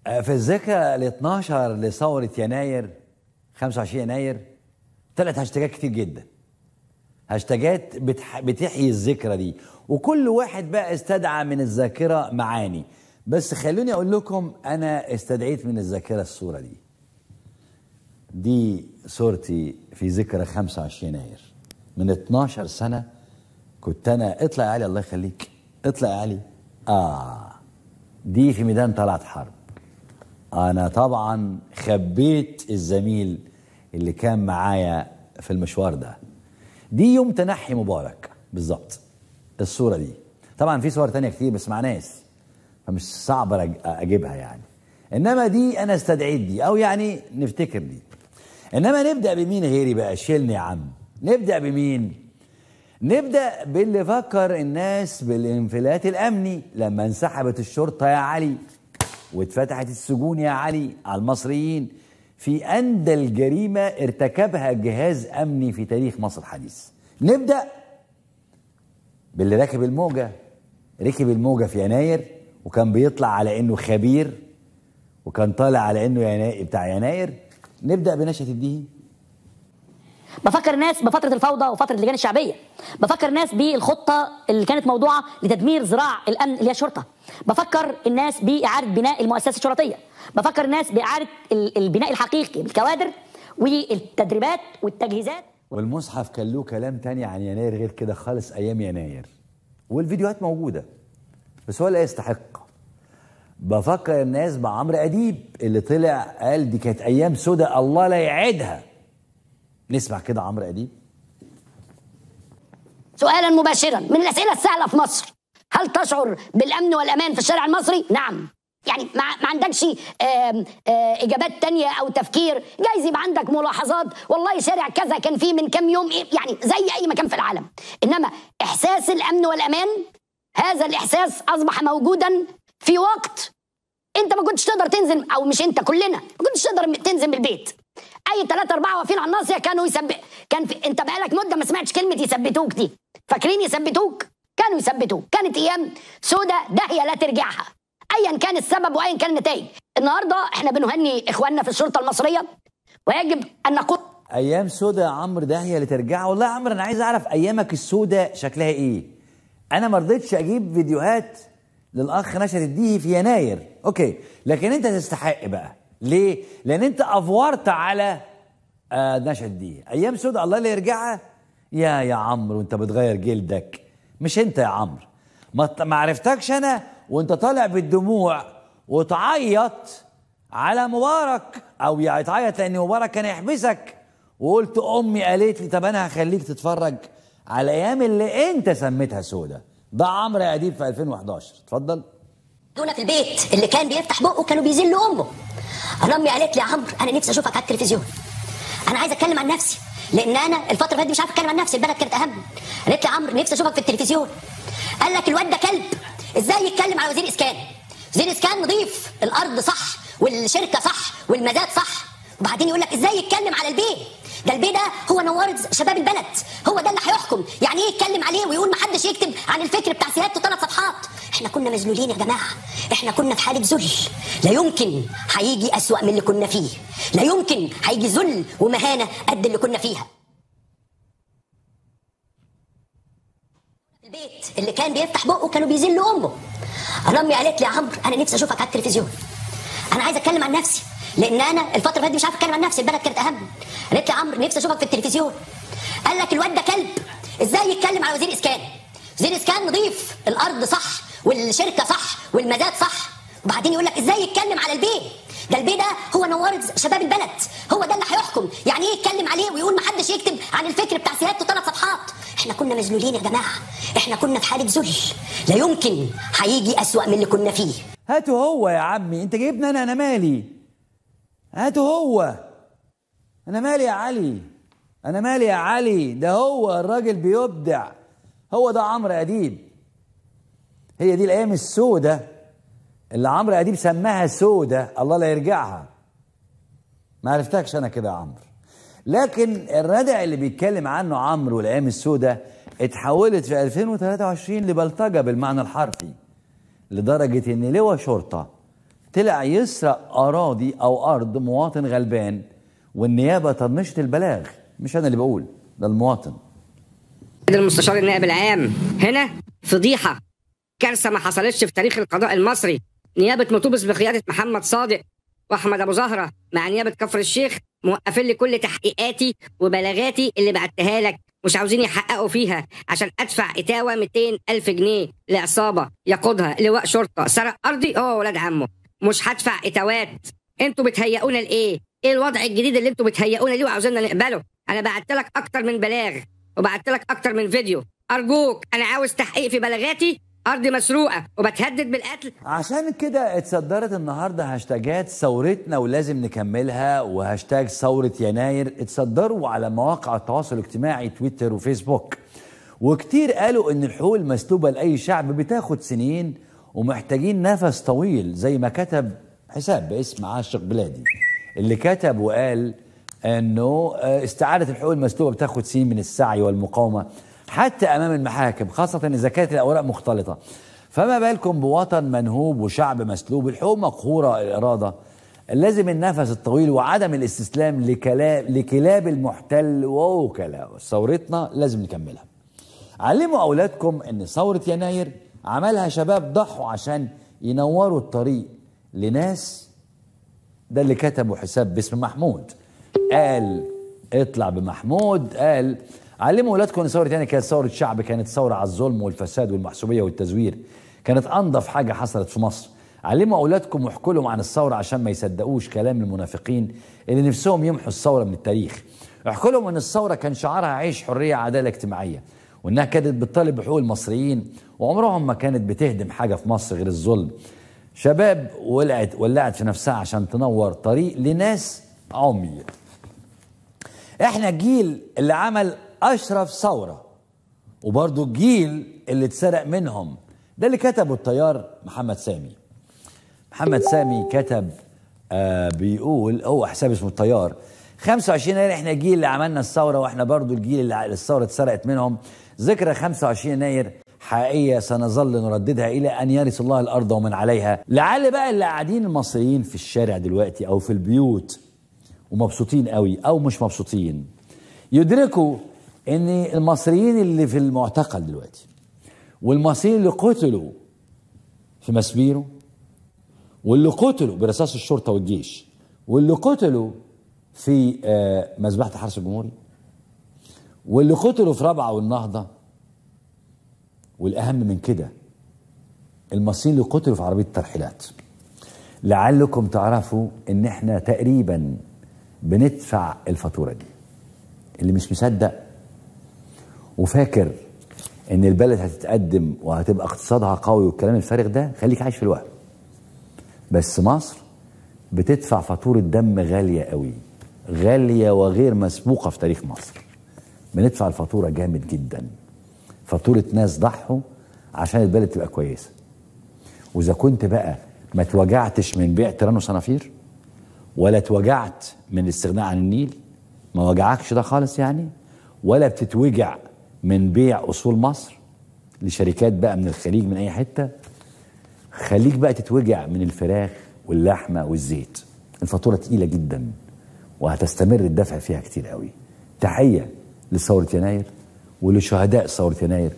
في الذكرى ال 12 لثورة يناير 25 يناير ثلاث هاشتاجات كتير جدا هاشتاجات بتح... بتحيي الذكرى دي وكل واحد بقى استدعى من الذاكرة معاني بس خلوني أقول لكم أنا استدعيت من الذاكرة الصورة دي دي صورتي في ذكرى 25 يناير من 12 سنة كنت أنا اطلع يا علي الله يخليك اطلع يا علي آه دي في ميدان طلعت حرب أنا طبعا خبيت الزميل اللي كان معايا في المشوار ده دي يوم تنحي مبارك بالظبط الصورة دي طبعا في صور تانية كتير بس مع ناس فمش صعب أج- أجيبها يعني إنما دي أنا استدعيت دي أو يعني نفتكر دي إنما نبدأ بمين غيري بقى شيلني يا عم نبدأ بمين نبدأ باللي فكر الناس بالانفلات الأمني لما انسحبت الشرطة يا علي واتفتحت السجون يا علي على المصريين في أندى الجريمة ارتكبها جهاز أمني في تاريخ مصر الحديث نبدأ باللي راكب الموجة ركب الموجة في يناير وكان بيطلع على إنه خبير وكان طالع على إنه يناير بتاع يناير نبدأ بنشأة الدين بفكر الناس بفترة الفوضى وفترة اللجان الشعبية بفكر الناس بالخطة اللي كانت موضوعة لتدمير ذراع الأمن اللي هي الشرطة بفكر الناس بإعادة بناء المؤسسة الشرطية بفكر الناس بإعادة ال- البناء الحقيقي بالكوادر والتدريبات والتجهيزات والمصحف كان له كلام تاني عن يناير غير كده خالص ايام يناير والفيديوهات موجوده بس هو لا يستحق بفكر الناس بعمرو اديب اللي طلع قال دي كانت ايام سودة الله لا يعيدها نسمع كده عمرو اديب سؤالا مباشرا من الاسئله السهله في مصر هل تشعر بالامن والامان في الشارع المصري؟ نعم يعني ما, ما عندكش آم، آه، اجابات تانية او تفكير جايز يبقى عندك ملاحظات والله شارع كذا كان فيه من كام يوم إيه؟ يعني زي اي مكان في العالم انما احساس الامن والامان هذا الاحساس اصبح موجودا في وقت انت ما كنتش تقدر تنزل او مش انت كلنا ما كنتش تقدر تنزل من البيت اي ثلاثة أربعة واقفين على الناصية كانوا يثبت كان في... انت بقالك مدة ما سمعتش كلمة يثبتوك دي فاكرين يثبتوك كانوا يثبتوك كانت ايام سودة داهية لا ترجعها ايا كان السبب وايا كان النتائج النهارده احنا بنهني اخواننا في الشرطة المصرية ويجب ان نقول ايام سودة يا عمرو داهيه اللي ترجع والله يا عمرو انا عايز اعرف ايامك السودة شكلها ايه انا ما رضيتش اجيب فيديوهات للاخ نشأت الديهي في يناير اوكي لكن انت تستحق بقى ليه لان انت افورت على آه نشأت الديهي ايام سودة الله اللي يرجعها يا يا عمرو انت بتغير جلدك مش انت يا عمرو ما ت- ما عرفتكش انا وانت طالع بالدموع وتعيط على مبارك او يعني تعيط لان مبارك كان يحبسك وقلت امي قالت لي طب انا هخليك تتفرج على الايام اللي انت سميتها سودة ده عمرو اديب في 2011 اتفضل دول في البيت اللي كان بيفتح بقه كانوا بيذلوا امه انا امي قالت لي يا عمرو انا نفسي اشوفك على التلفزيون انا عايز اتكلم عن نفسي لان انا الفتره اللي فاتت دي مش عارف اتكلم عن نفسي البلد كانت اهم قالت لي يا عمرو نفسي اشوفك في التلفزيون قال لك الواد ده كلب ازاي يتكلم على وزير اسكان وزير اسكان نضيف الارض صح والشركه صح والمزاد صح وبعدين يقول لك ازاي يتكلم على البيه ده البيه ده هو نوار شباب البلد هو ده اللي هيحكم يعني ايه يتكلم عليه ويقول محدش يكتب عن الفكر بتاع سيادته ثلاث صفحات احنا كنا مذلولين يا جماعه احنا كنا في حاله ذل لا يمكن هيجي اسوا من اللي كنا فيه لا يمكن هيجي ذل ومهانه قد اللي كنا فيها البيت اللي كان بيفتح بقه كانوا بيذلوا امه انا امي قالت لي يا عمرو انا نفسي اشوفك على التلفزيون انا عايز اتكلم عن نفسي لان انا الفتره اللي فاتت دي مش عارف اتكلم عن نفسي البلد كانت اهم قالت لي يا عمرو نفسي اشوفك في التلفزيون قال لك الواد ده كلب ازاي يتكلم على وزير اسكان وزير اسكان نضيف الارض صح والشركه صح والمزاد صح وبعدين يقول لك ازاي يتكلم على البيه ده البيه ده هو نوار شباب البلد هو ده اللي هيحكم يعني ايه يتكلم عليه ويقول محدش يكتب عن الفكر بتاع سيادته ثلاث صفحات احنا كنا مذلولين يا جماعه احنا كنا في حاله ذل لا يمكن هيجي اسوا من اللي كنا فيه هاته هو يا عمي انت جايبني انا انا مالي هاته هو انا مالي يا علي انا مالي يا علي ده هو الراجل بيبدع هو ده عمرو اديب هي دي الايام السودة اللي عمرو اديب سماها سودة الله لا يرجعها ما عرفتكش انا كده يا عمرو لكن الردع اللي بيتكلم عنه عمرو والايام السودة اتحولت في 2023 لبلطجة بالمعنى الحرفي لدرجة ان لواء شرطة طلع يسرق اراضي او ارض مواطن غلبان والنيابه طنشت البلاغ مش انا اللي بقول ده المواطن المستشار النائب العام هنا فضيحه كارثه ما حصلتش في تاريخ القضاء المصري نيابه مطوبس بقياده محمد صادق واحمد ابو زهره مع نيابه كفر الشيخ موقفين لي كل تحقيقاتي وبلاغاتي اللي بعتها لك مش عاوزين يحققوا فيها عشان ادفع اتاوه 200 الف جنيه لعصابه يقودها لواء شرطه سرق ارضي هو ولاد عمه مش هدفع اتاوات انتوا بتهيئونا لايه ايه الوضع الجديد اللي انتوا بتهيئونا ليه وعاوزيننا نقبله انا بعت لك اكتر من بلاغ وبعت لك اكتر من فيديو ارجوك انا عاوز تحقيق في بلاغاتي ارضي مسروقه وبتهدد بالقتل عشان كده اتصدرت النهارده هاشتاجات ثورتنا ولازم نكملها وهاشتاج ثورة يناير اتصدروا على مواقع التواصل الاجتماعي تويتر وفيسبوك وكتير قالوا ان الحقوق المسلوبة لأي شعب بتاخد سنين ومحتاجين نفس طويل زي ما كتب حساب باسم عاشق بلادي اللي كتب وقال انه آه، استعادة الحقوق المسلوبة بتاخد سنين من السعي والمقاومة حتى امام المحاكم خاصة اذا كانت الاوراق مختلطة فما بالكم بوطن منهوب وشعب مسلوب الحقوق مقهورة الإرادة لازم النفس الطويل وعدم الاستسلام لكلاب لكلاب المحتل ووكلاء ثورتنا لازم نكملها علموا أولادكم أن ثورة يناير عملها شباب ضحوا عشان ينوروا الطريق لناس ده اللي كتبه حساب باسم محمود قال اطلع بمحمود قال علموا اولادكم ان ثوره يناير كانت ثوره شعب كانت ثوره على الظلم والفساد والمحسوبيه والتزوير كانت انظف حاجه حصلت في مصر علموا اولادكم واحكوا لهم عن الثوره عشان ما يصدقوش كلام المنافقين اللي نفسهم يمحوا الثوره من التاريخ احكوا لهم ان الثوره كان شعارها عيش حريه عداله اجتماعيه وانها كانت بتطالب بحقوق المصريين وعمرهم ما كانت بتهدم حاجه في مصر غير الظلم شباب ولعت ولعت في نفسها عشان تنور طريق لناس عمي احنا الجيل اللي عمل اشرف ثوره وبرضه الجيل اللي اتسرق منهم ده اللي كتبه الطيار محمد سامي محمد سامي كتب آه بيقول هو حساب اسمه الطيار 25 يناير احنا الجيل اللي عملنا الثوره واحنا برضو الجيل اللي الثوره اتسرقت منهم ذكرى 25 يناير حقيقيه سنظل نرددها الى ان يرث الله الارض ومن عليها لعل بقى اللي قاعدين المصريين في الشارع دلوقتي او في البيوت ومبسوطين قوي او مش مبسوطين يدركوا ان المصريين اللي في المعتقل دلوقتي والمصريين اللي قتلوا في مسبيرو واللي قتلوا برصاص الشرطه والجيش واللي قتلوا في آه، مذبحه الحرس الجمهوري واللي قتلوا في رابعه والنهضه والاهم من كده المصريين اللي قتلوا في عربيه الترحيلات لعلكم تعرفوا ان احنا تقريبا بندفع الفاتوره دي اللي مش مصدق وفاكر ان البلد هتتقدم وهتبقى اقتصادها قوي والكلام الفارغ ده خليك عايش في الوهم بس مصر بتدفع فاتورة دم غالية قوي غالية وغير مسبوقة في تاريخ مصر بندفع الفاتورة جامد جدا فاتورة ناس ضحوا عشان البلد تبقى كويسة وإذا كنت بقى ما توجعتش من بيع تيران وصنافير ولا توجعت من الاستغناء عن النيل ما وجعكش ده خالص يعني ولا بتتوجع من بيع أصول مصر لشركات بقى من الخليج من أي حتة خليك بقى تتوجع من الفراخ واللحمة والزيت الفاتورة تقيلة جدا وهتستمر الدفع فيها كتير قوي تحية لثورة يناير ولشهداء ثورة يناير